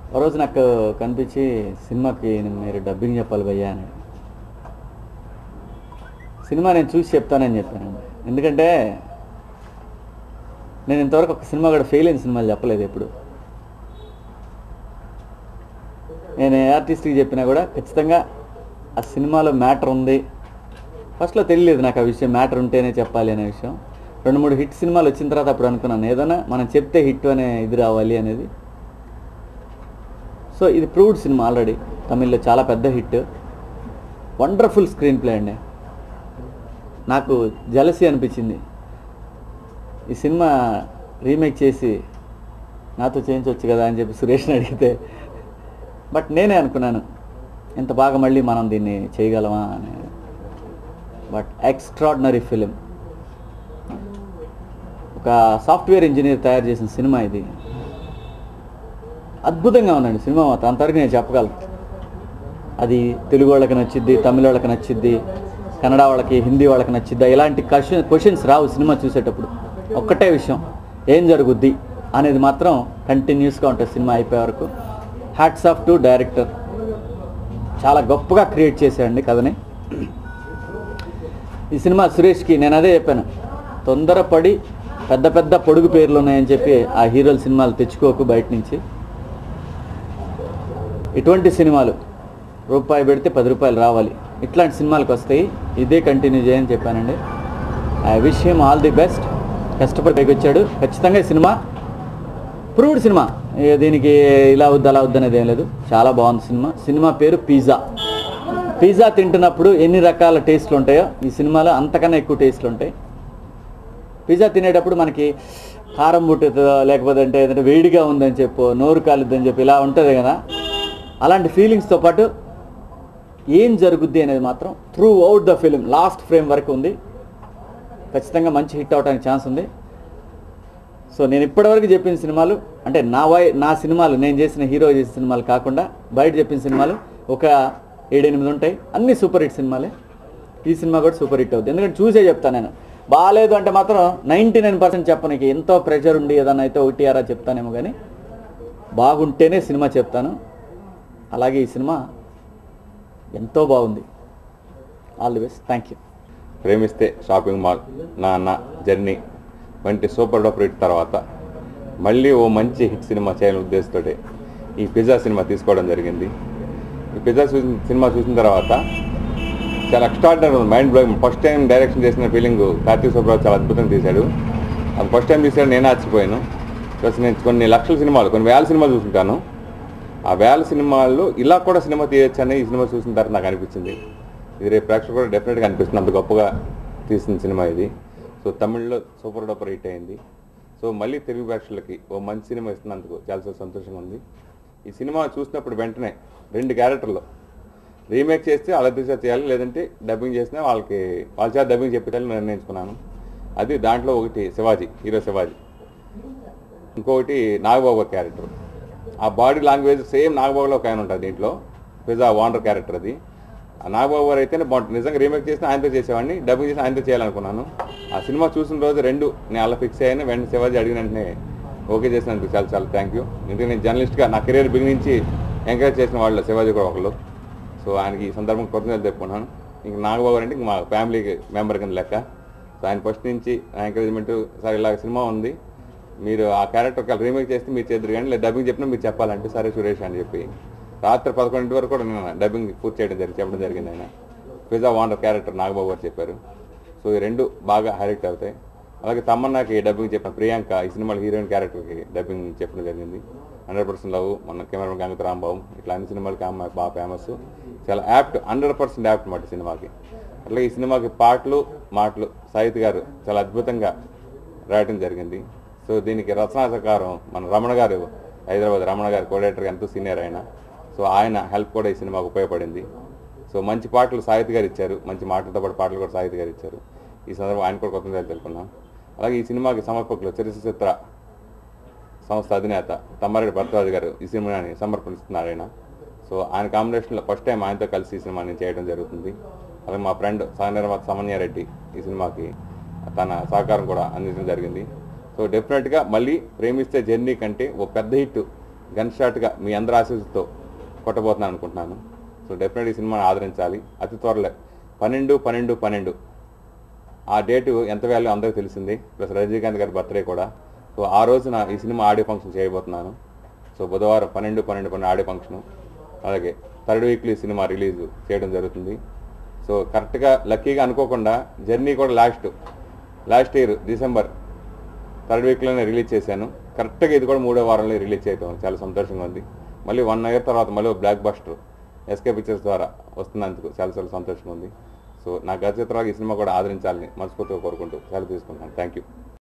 ఓ రోజు నాకు కనిపించి సినిమాకి మీరు డబ్బింగ్ చెప్పాలి భయ్యా అని సినిమా నేను చూసి చెప్తానని చెప్పాను ఎందుకంటే నేను ఇంతవరకు ఒక సినిమా కూడా ఫెయిల్ అయిన సినిమాలు చెప్పలేదు ఎప్పుడు నేను ఏ ఆర్టిస్ట్కి చెప్పినా కూడా ఖచ్చితంగా ఆ సినిమాలో మ్యాటర్ ఉంది ఫస్ట్లో తెలియలేదు నాకు ఆ విషయం మ్యాటర్ ఉంటేనే చెప్పాలి అనే విషయం రెండు మూడు హిట్ సినిమాలు వచ్చిన తర్వాత అప్పుడు అనుకున్నాను ఏదైనా మనం చెప్తే హిట్ అనే ఇది రావాలి అనేది సో ఇది ప్రూవ్డ్ సినిమా ఆల్రెడీ తమిళ్లో చాలా పెద్ద హిట్ వండర్ఫుల్ స్క్రీన్ ప్లే అండి నాకు జలసి అనిపించింది ఈ సినిమా రీమేక్ చేసి నాతో చేయించవచ్చు కదా అని చెప్పి సురేష్ని అడిగితే బట్ నేనే అనుకున్నాను ఇంత బాగా మళ్ళీ మనం దీన్ని చేయగలమా అని బట్ ఎక్స్ట్రాడినరీ ఫిలిం ఒక సాఫ్ట్వేర్ ఇంజనీర్ తయారు చేసిన సినిమా ఇది అద్భుతంగా ఉందండి సినిమా మాత్రం అంతవరకు నేను చెప్పగలను అది తెలుగు వాళ్ళకి నచ్చిద్ది తమిళ వాళ్ళకి నచ్చిద్ది కన్నడ వాళ్ళకి హిందీ వాళ్ళకి నచ్చిద్దా ఇలాంటి క్వశ్చన్ క్వశ్చన్స్ రావు సినిమా చూసేటప్పుడు ఒక్కటే విషయం ఏం జరుగుద్ది అనేది మాత్రం కంటిన్యూస్గా ఉంటుంది సినిమా అయిపోయే వరకు హ్యాట్స్ ఆఫ్ టు డైరెక్టర్ చాలా గొప్పగా క్రియేట్ చేశాడండి కథని ఈ సినిమా సురేష్కి నేను అదే చెప్పాను తొందరపడి పెద్ద పెద్ద పొడుగు పేర్లు ఉన్నాయని చెప్పి ఆ హీరోల సినిమాలు తెచ్చుకోకు బయట నుంచి ఇటువంటి సినిమాలు రూపాయి పెడితే పది రూపాయలు రావాలి ఇట్లాంటి సినిమాలకు వస్తాయి ఇదే కంటిన్యూ చేయని చెప్పానండి I wish him all the best కష్టపడి పైకి వచ్చాడు ఖచ్చితంగా ఈ సినిమా ప్రూవ్డ్ సినిమా ఇక దీనికి ఇలా వద్దు అలా వద్దు అనేది ఏం లేదు చాలా బాగుంది సినిమా సినిమా పేరు పిజ్జా పిజ్జా తింటున్నప్పుడు ఎన్ని రకాల టేస్ట్లు ఉంటాయో ఈ సినిమాలో అంతకన్నా ఎక్కువ టేస్ట్లు ఉంటాయి పిజ్జా తినేటప్పుడు మనకి కారం పుట్టుతుందో లేకపోతే అంటే ఏదంటే వేడిగా ఉందని చెప్పు నోరు కాలుద్దని చెప్పి ఇలా ఉంటుంది కదా అలాంటి ఫీలింగ్స్తో పాటు ఏం జరుగుద్ది అనేది మాత్రం throughout the film last frame వరకు ఉంది ఖచ్చితంగా మంచి హిట్ అవడానికి ఛాన్స్ ఉంది సో నేను ఇప్పటివరకు చెప్పిన సినిమాలు అంటే నా వై నా సినిమాలు నేను చేసిన హీరో చేసిన సినిమాలు కాకుండా బయట చెప్పిన సినిమాలు ఒక ఏడెనిమిది ఉంటాయి అన్ని సూపర్ హిట్ సినిమాలే ఈ సినిమా కూడా సూపర్ హిట్ అవుతుంది ఎందుకంటే చూసే చెప్తాను నేను బాగాలేదు అంటే మాత్రం నైంటీ నైన్ పర్సెంట్ చెప్పనీకి ఎంతో ప్రెషర్ ఉండి ఏదన్నా అయితే ఒకటి అరా చెప్తానేమో కానీ బాగుంటేనే సినిమా చెప్తాను అలాగే ఈ సినిమా ఎంతో బాగుంది all the best thank you Premisthe shopping mall Nanna journey వంటి సూపర్ డూపర్ హిట్ తర్వాత మళ్ళీ ఓ మంచి హిట్ సినిమా చేయాలని ఉద్దేశంతో ఈ పిజ్జా సినిమా తీసుకోవడం జరిగింది ఈ పిజ్జా చూసిన సినిమా చూసిన తర్వాత చాలా ఎక్స్ట్రాడినరీ ఉంది mind blowing first time direction చేసిన ఫీలింగ్ కార్తీక్ సుబ్రావు చాలా అద్భుతంగా తీశాడు అది ఫస్ట్ టైం తీసాడు నేను ఆశ్చర్యపోయాను ప్లస్ నేను కొన్ని లక్షల సినిమాలు కొన్ని వేల సినిమాలు చూసుంటాను ఆ వేల సినిమాల్లో ఇలా కూడా సినిమా తీయొచ్చు అని ఈ సినిమా చూసిన తర్వాత నాకు అనిపించింది ఇది రేపు ప్రేక్షకులు కూడా డెఫినెట్గా అనిపిస్తుంది అంత గొప్పగా తీసిన సినిమా ఇది సో తమిళ్లో సూపర్ డూపర్ హిట్ అయింది సో మళ్ళీ తెలుగు ప్రేక్షకులకి ఓ మంచి సినిమా ఇస్తున్నందుకు చాలా చాలా సంతోషంగా ఉంది ఈ సినిమా చూసినప్పుడు వెంటనే రెండు క్యారెక్టర్లు రీమేక్ చేస్తే వాళ్ళ దిశ చేయాలి లేదంటే డబ్బింగ్ చేసినా వాళ్ళకి వాళ్ళ చేత డబ్బింగ్ చెప్పాలని నిర్ణయించుకున్నాను అది దాంట్లో ఒకటి శివాజీ హీరో శివాజీ ఇంకొకటి నాగబాబు గారి క్యారెక్టర్ ఆ బాడీ లాంగ్వేజ్ సేమ్ నాగబాబులో ఒక ఆయన ఉంటుంది దీంట్లో పిజ్జా వాండర్ క్యారెక్టర్ అది ఆ నాగబాబు గారు అయితేనే బాగుంటుంది నిజంగా రీమేక్ చేసిన ఆయనతో చేసేవాడిని డబ్బింగ్ చేసి ఆయనతో చేయాలనుకున్నాను ఆ సినిమా చూసిన రోజు రెండు నేను అలా ఫిక్స్ అయ్యాను వెంటనే శివాజీ అడిగిన వెంటనే ఓకే చేసినందుకు చాలా చాలా థ్యాంక్ యూ ఎందుకంటే నేను జర్నలిస్ట్గా నా కెరీర్ బిగిన్ నుంచి ఎంకరేజ్ చేసిన వాళ్ళు శివాజీ కూడా ఒకళ్ళు సో ఆయనకి ఈ సందర్భం కృతజ్ఞతలు చెప్పుకున్నాను ఇంక నాగబాబు అంటే ఇంక మా ఫ్యామిలీకి మెంబర్ కింద లెక్క సో ఆయన ఫస్ట్ నుంచి నా ఎంకరేజ్మెంట్ సార్ ఇలా సినిమా ఉంది మీరు ఆ క్యారెక్టర్ రీమేక్ చేస్తే మీరు చేద్దరు కానీ లేదా డబ్బింగ్ చెప్పినా మీరు చెప్పాలంటే సరే సురేష్ అని చెప్పి రాత్రి పదకొండింటి వరకు కూడా నేను డబ్బింగ్ పూర్తి చేయడం జరిగి చెప్పడం జరిగింది ఆయన పిజ్జా వాండర్ క్యారెక్టర్ నాగబాబు గారు చెప్పారు సో ఈ రెండు బాగా హైలైట్ అవుతాయి అలాగే తమ్మన్నాకి డబ్బింగ్ చెప్పిన ప్రియాంక ఈ సినిమాలో హీరోయిన్ క్యారెక్టర్కి డబ్బింగ్ చెప్పడం జరిగింది హండ్రెడ్ పర్సెంట్ లవ్ మన కెమెరా గంగత రాంబాబు ఇట్లా అన్ని సినిమాలకి అమ్మాయి బాగా ఫేమస్ చాలా యాప్ట్ హండ్రెడ్ పర్సెంట్ యాప్ట్ మాట సినిమాకి అట్లా ఈ సినిమాకి పాటలు మాటలు సాహిత్ గారు చాలా అద్భుతంగా రాయటం జరిగింది సో దీనికి రచనా సహకారం మన రమణ గారు హైదరాబాద్ రమణ గారు కోడేటర్ ఎంతో సీనియర్ ఆయన సో ఆయన హెల్ప్ కూడా ఈ సినిమాకు ఉపయోగపడింది సో మంచి పాటలు సాహిత్ గారు ఇచ్చారు మంచి మాటలతో పాటు పాటలు కూడా సాహిత్ గారు ఇచ్చారు ఈ సందర్భం ఆయన కూడా కొత్త తెలుపుకున్నాం అలాగే ఈ సినిమాకి సమర్పకులు చరిత్ర సంస్థ అధినేత తమ్మారెడ్డి భరద్వాజ్ గారు ఈ సినిమాని సమర్పిస్తున్నారు ఆయన సో ఆయన కాంబినేషన్లో ఫస్ట్ టైం ఆయనతో కలిసి ఈ సినిమాని చేయడం జరుగుతుంది అలాగే మా ఫ్రెండ్ సహ నిర్మాత సమన్యారెడ్డి ఈ సినిమాకి తన సహకారం కూడా అందించడం జరిగింది సో డెఫినెట్గా మళ్ళీ ప్రేమిస్తే జర్నీ కంటే ఓ పెద్ద హిట్ గన్ షాట్గా మీ అందరి ఆశీస్సుతో కొట్టబోతున్నాను అనుకుంటున్నాను సో డెఫినెట్ ఈ సినిమాని ఆదరించాలి అతి త్వరలో పన్నెండు పన్నెండు పన్నెండు ఆ డేటు ఎంత వాల్యూ అందరికీ తెలిసింది ప్లస్ రజనీకాంత్ గారి బర్త్డే కూడా సో ఆ రోజున ఈ సినిమా ఆడియో ఫంక్షన్ చేయబోతున్నాను సో బుధవారం పన్నెండు పన్నెండు పన్నెండు ఆడియో ఫంక్షను అలాగే థర్డ్ వీక్లీ సినిమా రిలీజ్ చేయడం జరుగుతుంది సో కరెక్ట్గా లక్కీగా అనుకోకుండా జర్నీ కూడా last last year December third వీక్లోనే రిలీజ్ చేశాను కరెక్ట్గా ఇది కూడా మూడో వారంలో రిలీజ్ చేయడం చాలా సంతోషంగా ఉంది మళ్ళీ వన్ ఇయర్ తర్వాత మళ్ళీ బ్లాక్ బస్టర్ ఎస్కే పిక్చర్స్ ద్వారా వస్తున్నందుకు చాలా చాలా సంతోషంగా ఉంది సో నా గత చిత్రాలు ఈ సినిమా కూడా ఆదరించాలని మనస్ఫూర్తిగా కోరుకుంటూ సెలవు తీసుకుంటాను థ్యాంక్ యూ